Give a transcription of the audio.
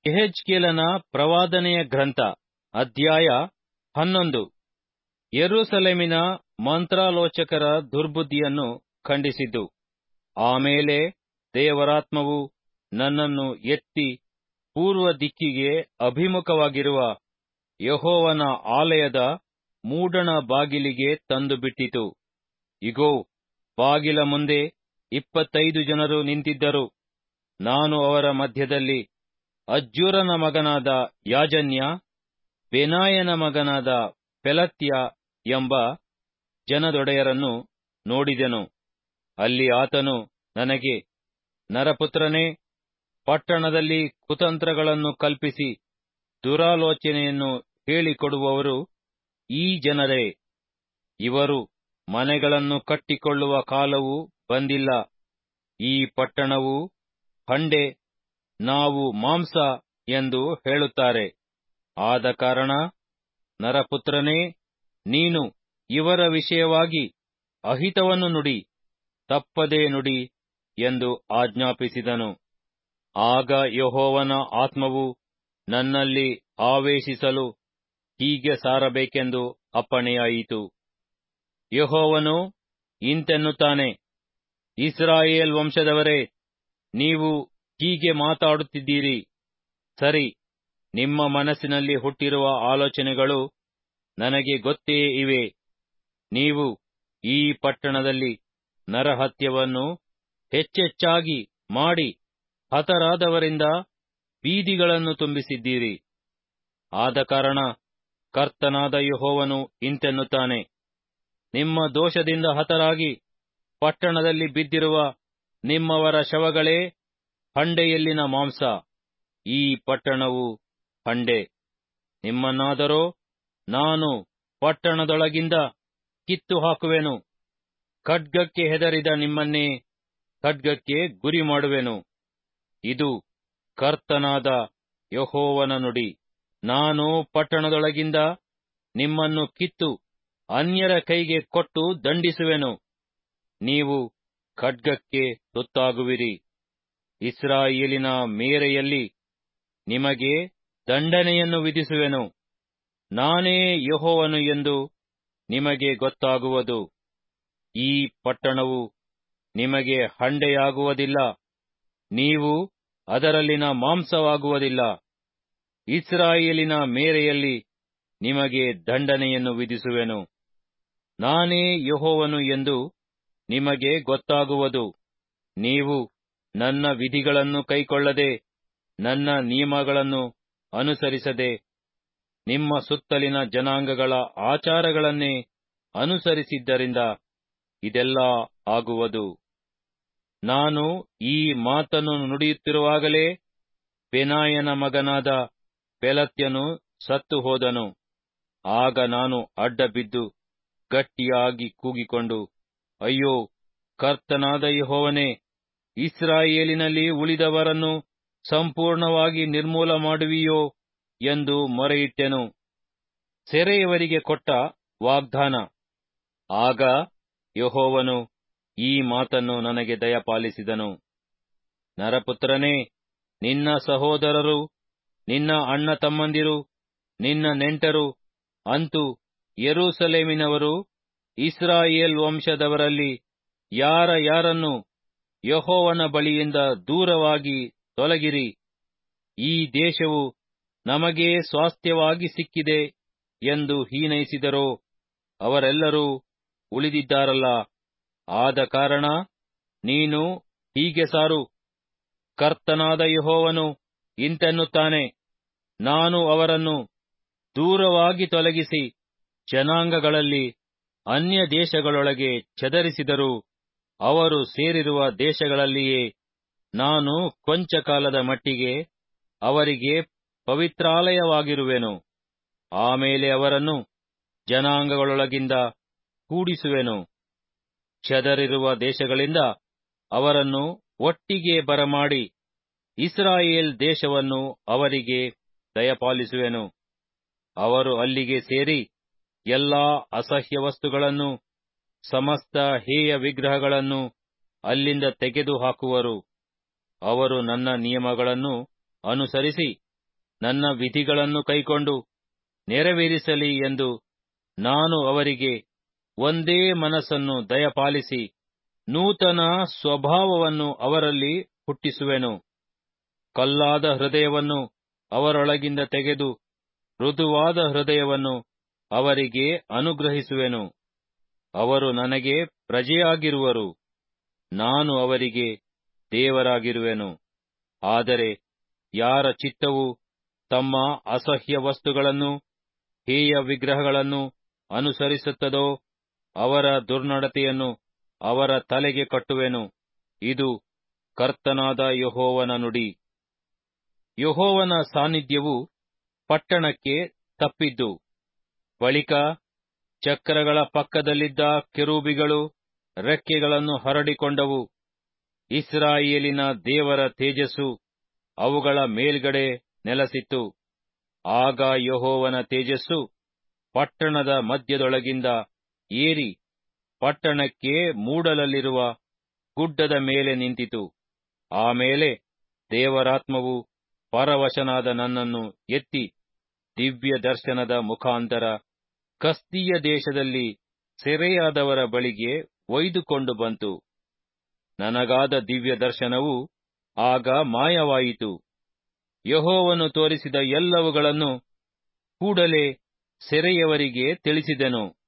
ಎಹೆಜ್ಕೇಲನ ಪ್ರವಾದನೆಯ ಗ್ರಂಥ ಅಧ್ಯಾಯ ಹನ್ನೊಂದು ಯೆರೂಸಲೇಮಿನ ಮಂತ್ರಾಲೋಚಕರ ದುರ್ಬುದ್ಧಿಯನ್ನು ಖಂಡಿಸಿದ್ದು ಆಮೇಲೆ ದೇವರಾತ್ಮವು ನನ್ನನ್ನು ಎತ್ತಿ ಪೂರ್ವ ದಿಕ್ಕಿಗೆ ಅಭಿಮುಖವಾಗಿರುವ ಯೆಹೋವನ ಆಲಯದ ಮೂಡಣ ಬಾಗಿಲಿಗೆ ತಂದು ಬಿಟ್ಟಿತು ಇಗೋ ಬಾಗಿಲ ಮುಂದೆ ಇಪ್ಪತ್ತೈದು ಜನರು ನಿಂತಿದ್ದರು ನಾನು ಅವರ ಮಧ್ಯದಲ್ಲಿ ಅಜ್ಜೂರನ ಮಗನಾದ ಯಾಜನ್ಯ ಬೆನಾಯನ ಮಗನಾದ ಪೆಲತ್ಯ ಎಂಬ ಜನದೊಡೆಯರನ್ನು ನೋಡಿದೆನು ಅಲ್ಲಿ ಆತನು ನನಗೆ ನರಪುತ್ರನೇ ಪಟ್ಟಣದಲ್ಲಿ ಕುತಂತ್ರಗಳನ್ನು ಕಲ್ಪಿಸಿ ದುರಾಲೋಚನೆಯನ್ನು ಹೇಳಿಕೊಡುವವರು ಈ ಜನರೇ ಇವರು ಮನೆಗಳನ್ನು ಕಟ್ಟಿಕೊಳ್ಳುವ ಕಾಲವು ಬಂದಿಲ್ಲ ಈ ಪಟ್ಟಣವು ಹಂಡೆ ನಾವು ಮಾಂಸ ಎಂದು ಹೇಳುತ್ತಾರೆ ಆದ ಕಾರಣ ನರಪುತ್ರನೇ ನೀನು ಇವರ ವಿಷಯವಾಗಿ ಅಹಿತವನ್ನು ನುಡಿ ತಪ್ಪದೇ ನುಡಿ ಎಂದು ಆಜ್ಞಾಪಿಸಿದನು ಆಗ ಯೆಹೋವನ ಆತ್ಮವು ನನ್ನಲ್ಲಿ ಆವೇಶಿಸಲು ಹೀಗೆ ಸಾರಬೇಕೆಂದು ಅಪ್ಪಣೆಯಾಯಿತು ಯೆಹೋವನು ಇಂತೆನ್ನುತ್ತಾನೆ ಇಸ್ರಾಯೇಲ್ ವಂಶದವರೇ ನೀವು ಹೀಗೆ ಮಾತಾಡುತ್ತಿದ್ದೀರಿ ಸರಿ ನಿಮ್ಮ ಮನಸ್ಸಿನಲ್ಲಿ ಹುಟ್ಟಿರುವ ಆಲೋಚನೆಗಳು ನನಗೆ ಗೊತ್ತೇ ಇವೆ ನೀವು ಈ ಪಟ್ಟಣದಲ್ಲಿ ನರಹತ್ಯವನ್ನು ಹೆಚ್ಚೆಚ್ಚಾಗಿ ಮಾಡಿ ಹತರಾದವರಿಂದ ಬೀದಿಗಳನ್ನು ತುಂಬಿಸಿದ್ದೀರಿ ಆದ ಕಾರಣ ಕರ್ತನಾದ ಯೆಹೋವನು ಇಂತೆನ್ನುತ್ತಾನೆ ನಿಮ್ಮ ದೋಷದಿಂದ ಹತರಾಗಿ ಪಟ್ಟಣದಲ್ಲಿ ಬಿದ್ದಿರುವ ನಿಮ್ಮವರ ಶವಗಳೇ ಹಂಡೆಯಲ್ಲಿನ ಮಾಂಸ ಈ ಪಟ್ಟಣವು ಹಂಡೆ ನಿಮ್ಮನ್ನಾದರೋ ನಾನು ಪಟ್ಟಣದೊಳಗಿಂದ ಕಿತ್ತು ಹಾಕುವೆನು ಖಡ್ಗಕ್ಕೆ ಹೆದರಿದ ನಿಮ್ಮನ್ನೇ ಖಡ್ಗಕ್ಕೆ ಗುರಿ ಮಾಡುವೆನು ಇದು ಕರ್ತನಾದ ಯಹೋವನ ನುಡಿ ನಾನು ಪಟ್ಟಣದೊಳಗಿಂದ ನಿಮ್ಮನ್ನು ಕಿತ್ತು ಅನ್ಯರ ಕೈಗೆ ಕೊಟ್ಟು ದಂಡಿಸುವೆನು ನೀವು ಖಡ್ಗಕ್ಕೆ ತುತ್ತಾಗುವಿರಿ ಇಸ್ರಾಯೇಲಿನ ಮೇರೆಯಲ್ಲಿ ನಿಮಗೆ ದಂಡನೆಯನ್ನು ವಿಧಿಸುವೆನು ನಾನೇ ಯಹೋವನು ಎಂದು ನಿಮಗೆ ಗೊತ್ತಾಗುವುದು ಈ ಪಟ್ಟಣವು ನಿಮಗೆ ಹಂಡೆಯಾಗುವುದಿಲ್ಲ ನೀವು ಅದರಲ್ಲಿನ ಮಾಂಸವಾಗುವುದಿಲ್ಲ ಇಸ್ರಾಯೇಲಿನ ಮೇರೆಯಲ್ಲಿ ನಿಮಗೆ ದಂಡನೆಯನ್ನು ವಿಧಿಸುವೆನು ನಾನೇ ಯಹೋವನು ಎಂದು ನಿಮಗೆ ಗೊತ್ತಾಗುವುದು ನೀವು ನನ್ನ ವಿಧಿಗಳನ್ನು ಕೈಕೊಳ್ಳದೆ ನನ್ನ ನಿಯಮಗಳನ್ನು ಅನುಸರಿಸದೆ ನಿಮ್ಮ ಸುತ್ತಲಿನ ಜನಾಂಗಗಳ ಆಚಾರಗಳನ್ನೇ ಅನುಸರಿಸಿದ್ದರಿಂದ ಇದೆಲ್ಲ ಆಗುವುದು ನಾನು ಈ ಮಾತನ್ನು ನುಡಿಯುತ್ತಿರುವಾಗಲೇ ಬೆನಾಯನ ಮಗನಾದ ಪೆಲತ್ಯನು ಸತ್ತು ಹೋದನು ಆಗ ನಾನು ಅಡ್ಡ ಬಿದ್ದು ಗಟ್ಟಿಯಾಗಿ ಕೂಗಿಕೊಂಡು ಅಯ್ಯೋ ಕರ್ತನಾದ ಯಹೋವನೇ ಇಸ್ರಾಯೇಲಿನಲ್ಲಿ ಉಳಿದವರನ್ನು ಸಂಪೂರ್ಣವಾಗಿ ನಿರ್ಮೂಲ ಮಾಡುವಿಯೋ ಎಂದು ಮೊರೆಯಿಟ್ಟೆನು ಸೆರೆಯವರಿಗೆ ಕೊಟ್ಟ ವಾಗ್ದಾನ ಆಗ ಯಹೋವನು ಈ ಮಾತನ್ನು ನನಗೆ ದಯಪಾಲಿಸಿದನು ನರಪುತ್ರನೇ ನಿನ್ನ ಸಹೋದರರು ನಿನ್ನ ಅಣ್ಣ ತಮ್ಮಂದಿರು ನಿನ್ನ ನೆಂಟರು ಅಂತೂ ಯೆರೂಸಲೇಮಿನವರು ಇಸ್ರಾಯೇಲ್ ವಂಶದವರಲ್ಲಿ ಯಾರ ಯಾರನ್ನು ಯಹೋವನ ಬಳಿಯಿಂದ ದೂರವಾಗಿ ತೊಲಗಿರಿ ಈ ದೇಶವು ನಮಗೇ ಸ್ವಾಸ್ಥ್ಯವಾಗಿ ಸಿಕ್ಕಿದೆ ಎಂದು ಹೀನೈಸಿದರೋ ಅವರೆಲ್ಲರೂ ಉಳಿದಿದ್ದಾರಲ್ಲ ಆದ ಕಾರಣ ನೀನು ಹೀಗೆ ಸಾರು ಕರ್ತನಾದ ಯಹೋವನು ಇಂತೆನ್ನುತ್ತಾನೆ ನಾನು ಅವರನ್ನು ದೂರವಾಗಿ ತೊಲಗಿಸಿ ಜನಾಂಗಗಳಲ್ಲಿ ಅನ್ಯ ದೇಶಗಳೊಳಗೆ ಚದರಿಸಿದರೂ ಅವರು ಸೇರಿರುವ ದೇಶಗಳಲ್ಲಿಯೇ ನಾನು ಕೊಂಚ ಕಾಲದ ಮಟ್ಟಿಗೆ ಅವರಿಗೆ ಪವಿತ್ರಾಲಯವಾಗಿರುವೆನು ಆಮೇಲೆ ಅವರನ್ನು ಜನಾಂಗಗಳೊಳಗಿಂದ ಕೂಡಿಸುವೆನು ಚದರಿರುವ ದೇಶಗಳಿಂದ ಅವರನ್ನು ಒಟ್ಟಿಗೆ ಬರಮಾಡಿ ಇಸ್ರಾಯೇಲ್ ದೇಶವನ್ನು ಅವರಿಗೆ ದಯಪಾಲಿಸುವೆನು ಅವರು ಅಲ್ಲಿಗೆ ಸೇರಿ ಎಲ್ಲಾ ಅಸಹ್ಯ ವಸ್ತುಗಳನ್ನು ಸಮಸ್ತ ಹೇಯ ವಿಗ್ರಹಗಳನ್ನು ಅಲ್ಲಿಂದ ತೆಗೆದು ಹಾಕುವರು ಅವರು ನನ್ನ ನಿಯಮಗಳನ್ನು ಅನುಸರಿಸಿ ನನ್ನ ವಿಧಿಗಳನ್ನು ಕೈಕೊಂಡು ನೆರವೇರಿಸಲಿ ಎಂದು ನಾನು ಅವರಿಗೆ ಒಂದೇ ಮನಸ್ಸನ್ನು ದಯಪಾಲಿಸಿ ನೂತನ ಸ್ವಭಾವವನ್ನು ಅವರಲ್ಲಿ ಹುಟ್ಟಿಸುವೆನು ಕಲ್ಲಾದ ಹೃದಯವನ್ನು ಅವರೊಳಗಿಂದ ತೆಗೆದು ಮೃದುವಾದ ಹೃದಯವನ್ನು ಅವರಿಗೆ ಅನುಗ್ರಹಿಸುವೆನು ಅವರು ನನಗೆ ಪ್ರಜೆಯಾಗಿರುವರು ನಾನು ಅವರಿಗೆ ದೇವರಾಗಿರುವೆನು ಆದರೆ ಯಾರ ಚಿತ್ತವು ತಮ್ಮ ಅಸಹ್ಯ ವಸ್ತುಗಳನ್ನು ಹೇಯ ವಿಗ್ರಹಗಳನ್ನು ಅನುಸರಿಸುತ್ತದೋ ಅವರ ದುರ್ನಡತೆಯನ್ನು ಅವರ ತಲೆಗೆ ಕಟ್ಟುವೆನು ಇದು ಕರ್ತನಾದ ಯಹೋವನ ನುಡಿ ಯಹೋವನ ಸಾನ್ನಿಧ್ಯವು ಪಟ್ಟಣಕ್ಕೆ ತಪ್ಪಿದ್ದು ಬಳಿಕ ಚಕ್ರಗಳ ಪಕ್ಕದಲ್ಲಿದ್ದ ಕೆರೂಬಿಗಳು ರೆಕ್ಕೆಗಳನ್ನು ಹರಡಿಕೊಂಡವು ಇಸ್ರಾಯೇಲಿನ ದೇವರ ತೇಜಸ್ಸು ಅವುಗಳ ಮೇಲ್ಗಡೆ ನೆಲಸಿತ್ತು ಆಗ ಯಹೋವನ ತೇಜಸ್ಸು ಪಟ್ಟಣದ ಮಧ್ಯದೊಳಗಿಂದ ಏರಿ ಪಟ್ಟಣಕ್ಕೆ ಮೂಡಲಲ್ಲಿರುವ ಗುಡ್ಡದ ಮೇಲೆ ನಿಂತಿತು ಆಮೇಲೆ ದೇವರಾತ್ಮವು ಪರವಶನಾದ ನನ್ನನ್ನು ಎತ್ತಿ ದಿವ್ಯ ದರ್ಶನದ ಮುಖಾಂತರ ಕಸ್ದೀಯ ದೇಶದಲ್ಲಿ ಸೆರೆಯಾದವರ ಬಳಿಗೆ ಒಯ್ದುಕೊಂಡು ಬಂತು ನನಗಾದ ದಿವ್ಯ ದರ್ಶನವು ಆಗ ಮಾಯವಾಯಿತು ಯಹೋವನು ತೋರಿಸಿದ ಎಲ್ಲವುಗಳನ್ನು ಕೂಡಲೇ ಸೆರೆಯವರಿಗೆ ತಿಳಿಸಿದೆನು